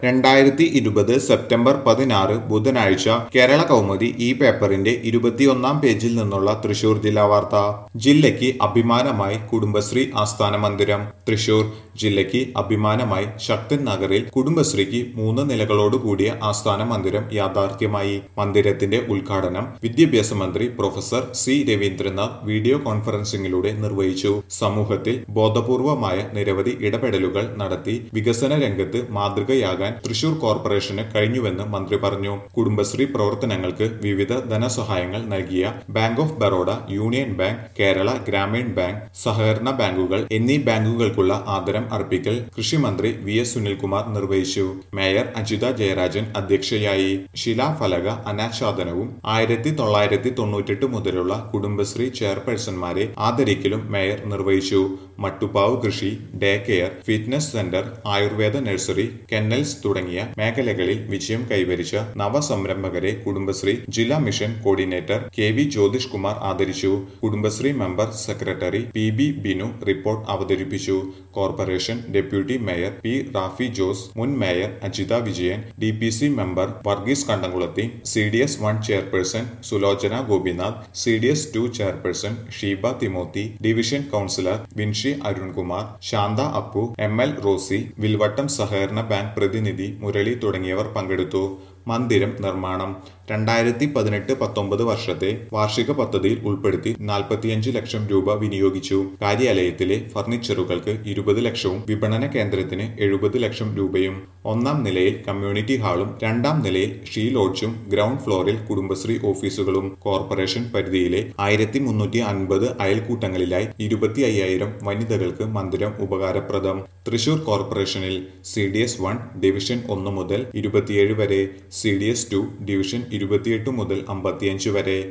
രണ്ടായിരത്തി ഇരുപത് സെപ്റ്റംബർ പതിനാറ് ബുധനാഴ്ച കേരള കൗമുദി ഈ പേപ്പറിന്റെ ഇരുപത്തിയൊന്നാം പേജിൽ നിന്നുള്ള തൃശൂർ ജില്ലാ വാർത്ത ജില്ലയ്ക്ക് അഭിമാനമായി കുടുംബശ്രീ ആസ്ഥാന മന്ദിരം തൃശൂർ ജില്ലയ്ക്ക് അഭിമാനമായി ശക്തൻ നഗറിൽ കുടുംബശ്രീക്ക് മൂന്ന് നിലകളോട് കൂടിയ ആസ്ഥാന മന്ദിരം യാഥാർത്ഥ്യമായി മന്ദിരത്തിന്റെ ഉദ്ഘാടനം വിദ്യാഭ്യാസ മന്ത്രി പ്രൊഫസർ സി രവീന്ദ്രനാഥ് വീഡിയോ കോൺഫറൻസിംഗിലൂടെ നിർവഹിച്ചു സമൂഹത്തിൽ ബോധപൂർവമായ നിരവധി ഇടപെടലുകൾ നടത്തി വികസന രംഗത്ത് മാതൃകയാകാൻ തൃശൂർ കോർപ്പറേഷന് കഴിഞ്ഞുവെന്ന് മന്ത്രി പറഞ്ഞു കുടുംബശ്രീ പ്രവർത്തനങ്ങൾക്ക് വിവിധ ധനസഹായങ്ങൾ നൽകിയ bank of Baroda union bank Kerala Gramin bank സഹകരണ ബാങ്കുകൾ എന്നീ ബാങ്കുകൾക്കുള്ള ആദരം അർപ്പിക്കൽ കൃഷിമന്ത്രി വി എസ് സുനിൽകുമാർ നിർവഹിച്ചു മേയർ അജിത ജയരാജൻ അധ്യക്ഷയായി ശിലാഫലക അനാച്ഛാദനവും ആയിരത്തി തൊള്ളായിരത്തി തൊണ്ണൂറ്റെട്ട് മുതലുള്ള കുടുംബശ്രീ ചെയർപേഴ്സൺമാരെ ആദരിക്കലും മേയർ നിർവഹിച്ചു മട്ടുപ്പാവ് കൃഷി day care fitness centre ayurveda nursery kennels തുടങ്ങിയ മേഖലകളിൽ വിജയം കൈവരിച്ച നവസംരംഭകരെ കുടുംബശ്രീ ജില്ലാ mission coordinator K V Jyothish Kumar ആദരിച്ചു Kudumbashree member secretary P B Binu report അവതരിപ്പിച്ചു corporation deputy mayor P Rafi Jose മുൻ mayor Ajitha Vijayan D P C member Varghese Kandamkulathy C D S one chairperson Sulochana Gopinath C D S two chairperson Sheeba Thimothy division councillor Vinshi Arunkumar Shantha Appu M L Rosy Vilvattom സഹകരണ bank പ്രതിനിധി മുരളി തുടങ്ങിയവർ പങ്കെടുത്തു മന്ദിരം നിർമ്മാണം രണ്ടായിരത്തി പതിനെട്ട് പത്തൊമ്പത് വർഷത്തെ വാർഷിക പദ്ധതിയിൽ ഉൾപ്പെടുത്തി നാൽപ്പത്തിയഞ്ച് ലക്ഷം രൂപ വിനിയോഗിച്ചു കാര്യാലയത്തിലെ ഫർണിച്ചറുകൾക്ക് ഇരുപത് ലക്ഷവും വിപണന കേന്ദ്രത്തിന് എഴുപത് ലക്ഷം രൂപയും ഒന്നാം നിലയിൽ കമ്മ്യൂണിറ്റി ഹാളും രണ്ടാം നിലയിൽ ഷീ ലോഡ്ജും ഗ്രൗണ്ട് ഫ്ലോറിൽ കുടുംബശ്രീ ഓഫീസുകളും കോർപ്പറേഷൻ പരിധിയിലെ ആയിരത്തി മുന്നൂറ്റി അൻപത് അയൽക്കൂട്ടങ്ങളിലായി ഇരുപത്തി അയ്യായിരം വനിതകൾക്ക് മന്ദിരം ഉപകാരപ്രദം തൃശൂർ കോർപ്പറേഷനിൽ C D S one division ഒന്ന് മുതൽ ഇരുപത്തിയേഴ് വരെ C D S two division ഇരുപത്തിയെട്ട് മുതൽ അമ്പത്തിയഞ്ച് വരെ